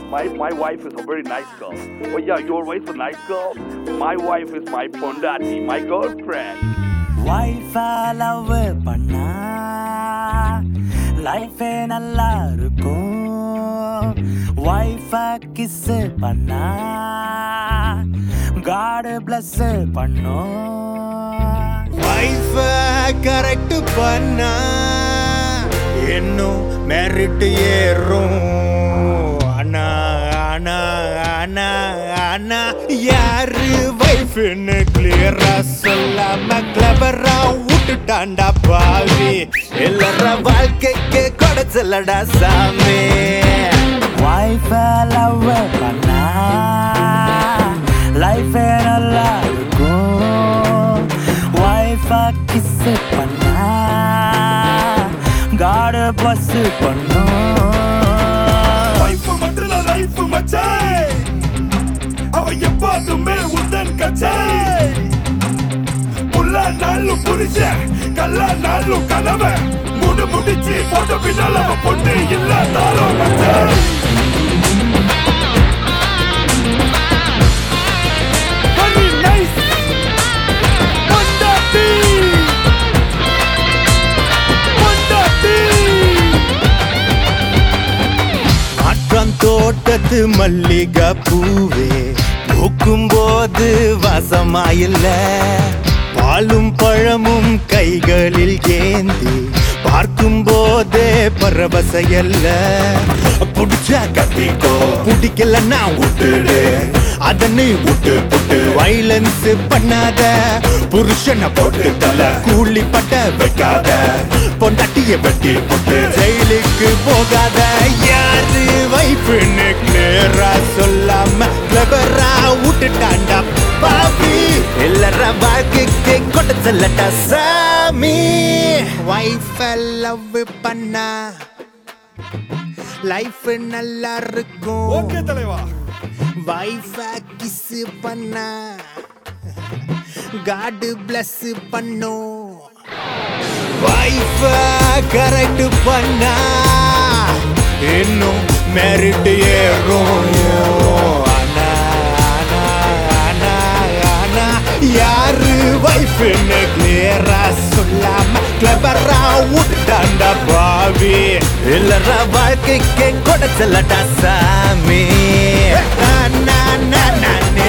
My my wife is a very nice girl. Oh yeah, your wife is a nice girl. My wife is my pondati, my girlfriend. Wife love பண்ணா லைஃபே நல்லா இருக்கும் wifi kiss பண்ணா காடு plus பண்ணும் வைஃப correct பண்ணா இன்னும் merit ஏறும் அண்ணா அண்ணா அண்ணா அண்ணா யாரு வைஃப்னு கிளியரா சொல்லாம கிளவரா விட்டுட்டாண்டா பாவி எல்லார வாழ்க்கைக்கு கொடைச்சலடா சாமி வைஃபை லவ் பண்ணா லைஃபே நல்லா இருக்கும் வைஃபை கிஸ் பண்ணா காடு பிளஸ் பண்ணும் லைஃப் மட்டும் லைஃப் மச்சே அவ எப்போதுமே உந்தன் கச்சே புள்ள நாளும் புரிச்ச கல்ல நாளும் கனவு முடு முடிச்சு போட்ட பின்னால் அவ பொண்ணு இல்லாதாலும் மச்சே Honey, nice. பொண்டாட்டி. பொண்டாட்டி. மாற்றம் தோட்டத்து மல்லிகை பூவே பூக்கும் போது வாசமாயில்ல பாலும் பழமும் கைகளில் ஏந்தி பார்க்கும் போதே பரவசையல்ல புடிச்சா கத்திக்கோ பிடிக்கலன்னா விட்டுடு அதனை விட்டு புட்டு வைலன்ஸ் பண்ணாத புருஷனை போட்டு தலை கூலி பட்ட வைக்காத பொண்டாட்டிய வெட்டி போட்டு ஜெயிலுக்கு போகாத யாரு வைப்புன்னு கிளியரா சொல்லாம கிளவரா விட்டுட்டாண்டா பாவி எல்லார வாழ்க்கைக்கு கொண்டு செல்லட்டா சாமி வைஃப லவ் பண்ணா லைஃப் நல்லா இருக்கும் ஓகே தலைவா வைஃப கிஸ் பண்ணா காடு பிளஸ் பண்ணும் வைஃப கரெக்ட் பண்ணா இன்னும் மெரிட் ஏறும் அண்ணா, அண்ணா, அண்ணா, அண்ணா. யாரு வைஃப்னு கிளியரா சொல்லாம கிளபரா விட்டுட்டாண்டா பாவி இல்லற வாழ்க்கைக்கு கொடைச்சலடா சாமி அண்ணா, அண்ணா, அண்ணா,